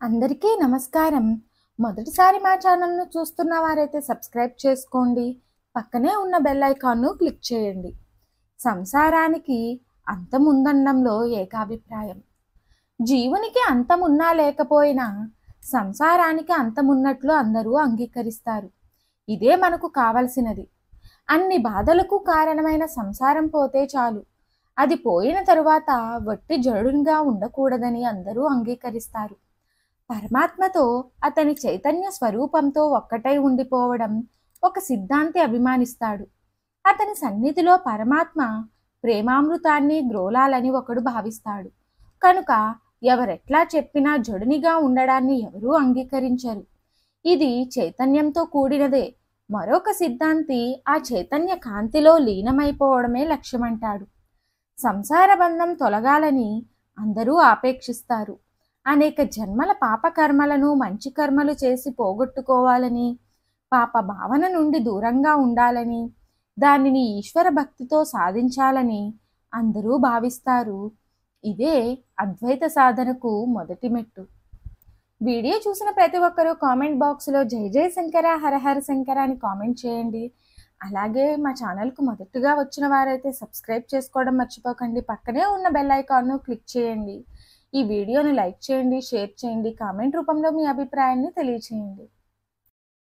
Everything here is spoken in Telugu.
అందరికీ నమస్కారం మొదటిసారి మా ఛానల్ను చూస్తున్న వారైతే సబ్స్క్రైబ్ చేసుకోండి పక్కనే ఉన్న బెల్ ఐకాన్ను క్లిక్ చేయండి సంసారానికి అంతముందనడంలో ఏకాభిప్రాయం జీవునికి అంతమున్నా లేకపోయినా సంసారానికి అంతమున్నట్లు అందరూ అంగీకరిస్తారు ఇదే మనకు కావలసినది అన్ని బాధలకు కారణమైన సంసారం పోతే చాలు అది పోయిన తరువాత వట్టి జడునిగా ఉండకూడదని అందరూ అంగీకరిస్తారు పరమాత్మతో అతని చైతన్య స్వరూపంతో ఒక్కటై ఉండిపోవడం ఒక సిద్ధాంతి అభిమానిస్తాడు అతని సన్నిధిలో పరమాత్మ ప్రేమామృతాన్ని గ్రోలాలని ఒకడు భావిస్తాడు కనుక ఎవరెట్లా చెప్పినా జడునిగా ఉండడాన్ని ఎవరూ అంగీకరించరు ఇది చైతన్యంతో కూడినదే మరొక సిద్ధాంతి ఆ చైతన్య కాంతిలో లీనమైపోవడమే లక్ష్యమంటాడు సంసార బంధం తొలగాలని అందరూ ఆపేక్షిస్తారు అనేక జన్మల పాపకర్మలను మంచి కర్మలు చేసి పోగొట్టుకోవాలని పాప భావన నుండి దూరంగా ఉండాలని దానిని ఈశ్వర భక్తితో సాధించాలని అందరూ భావిస్తారు ఇదే అద్వైత సాధనకు మొదటి మెట్టు వీడియో చూసిన ప్రతి ఒక్కరూ కామెంట్ బాక్స్లో జై జై శంకర హరహర శంకర అని కామెంట్ చేయండి అలాగే మా ఛానల్కు మొదటగా వచ్చిన వారైతే సబ్స్క్రైబ్ చేసుకోవడం మర్చిపోకండి పక్కనే ఉన్న బెల్ ఐకాన్ను క్లిక్ చేయండి ఈ వీడియోని లైక్ చేయండి షేర్ చేయండి కామెంట్ రూపంలో మీ అభిప్రాయాన్ని తెలియచేయండి